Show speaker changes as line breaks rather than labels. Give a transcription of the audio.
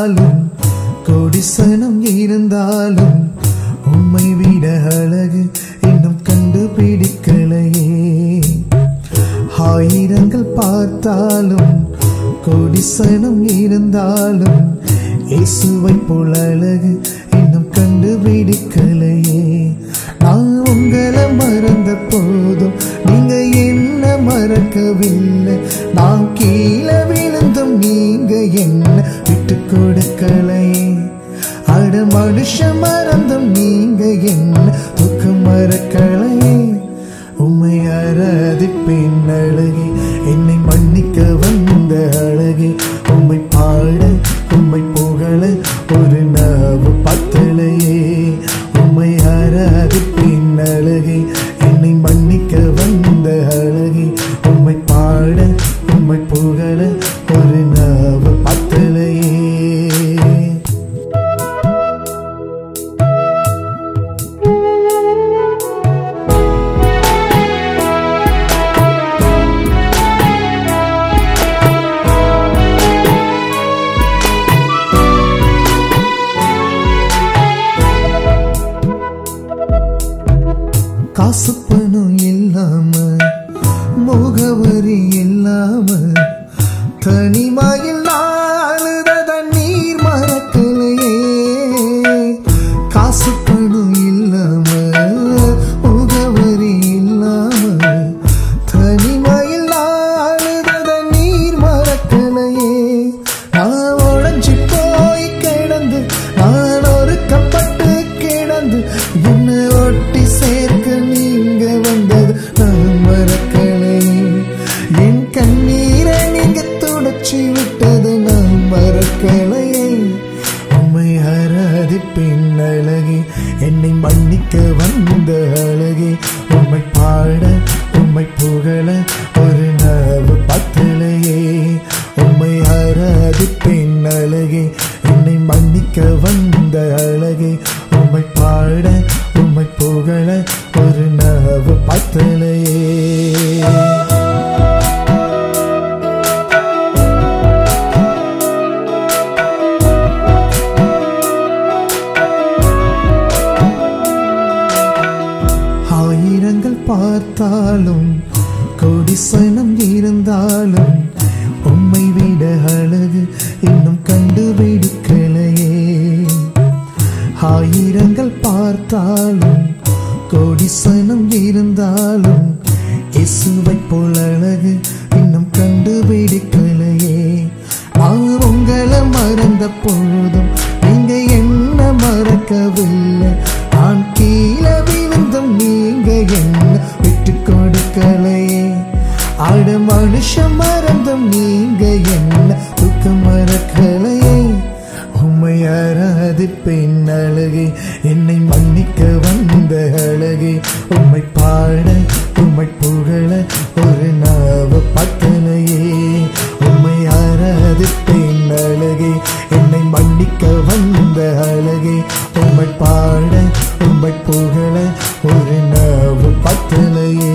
பார்த்தாலும் கொடிசனம் இருந்தாலும் உம்மை விட அழகு இன்னும் கண்டுபிடிக்கலையே ஆயிரங்கள் பார்த்தாலும் கொடிசனம் இருந்தாலும் இயேசுவை போல் அழகு இன்னும் கண்டுபிடிக்கலையே நான் உங்களை மறந்த போதும் நீங்க என்ன மறக்கவில்லை நான் கீழே விழுந்தும் நீங்க என்ன விட்டு கொடுக்கலையே அட மனுஷ மறந்தும் நீங்க என்ன துக்கம் மறக்கலையே உம்மை ஆராதிப்பேன் அழகே என்னை மன்னிக்க வந்த அழகே உம்மை பாட உம்மை புகழ ஒரு நாவு பத்தலையே உம்மை ஆராதிப்பேன் அழகே என்னை மன்னிக்க வந்த அழகே உம்மை பாட உம்மை புகழ ஒரு நாவு பத்தலையே காசு பணம் இல்லாம முகவரி இல்லாம தனிமையில் நாளுத தண்ணீர் மறக்கலையே காசு பணம் இல்லாம முகவரி இல்லாம தனிமையில் நாளுத தண்ணீர் மறக்கலையே நான் உழைஞ்சி போய் கிடந்து நான் ஒருக்கப்பட்டு கிடந்து என்னை ஒட்டி சேர்க்க நீங்க வந்தது நான் மறக்கலை என் கண்ணீரை நீங்க துடைச்சி விட்டது நான் மறக்கலையே உம்மை ஆராதிப்பேன் அழகே என்னை மன்னிக்க வந்த அழகே உம்மை பாட உம்மை புகழ ஒரு நாவு பத்தலையே உம்மை ஆராதிப்பேன் அழகே என்னை மன்னிக்க வந்த அழகே உம்மை பாட உம்மை புகழ ஒரு நாவு பத்தலையே ஆயிரங்கள் பார்த்தாலும் கொடிசனம் இருந்தாலும் உம்மை விட அழகு இன்னும் கண்டுபிடிக்கலையே ஆயிரங்கள் பார்த்தாலும் கொடிசனம் இருந்தாலும் இயேசுவை போல் அழகு இன்னும் கண்டுபிடிக்கலையே நான் உங்களை மறந்த பொழுதும் நீங்க என்ன மறக்கவில்லை நான் கீழே விழுந்தும் நீங்க என்ன விட்டு கொடுக்கலையே அட மனுஷன் மறந்தும் நீங்க என்ன துக்கம் மறக்கலையே உம்மை ஆராதிப்பேன் அழகே என்னை மன்னிக்க வந்த அழகே உம்மை பாட உம்மை புகழ ஒரு நாவு பத்தலையே உம்மை ஆராதிப்பேன் அழகே என்னை மன்னிக்க வந்த அழகே உம்மை பாட உம்மை புகழ ஒரு நாவு பத்தலையே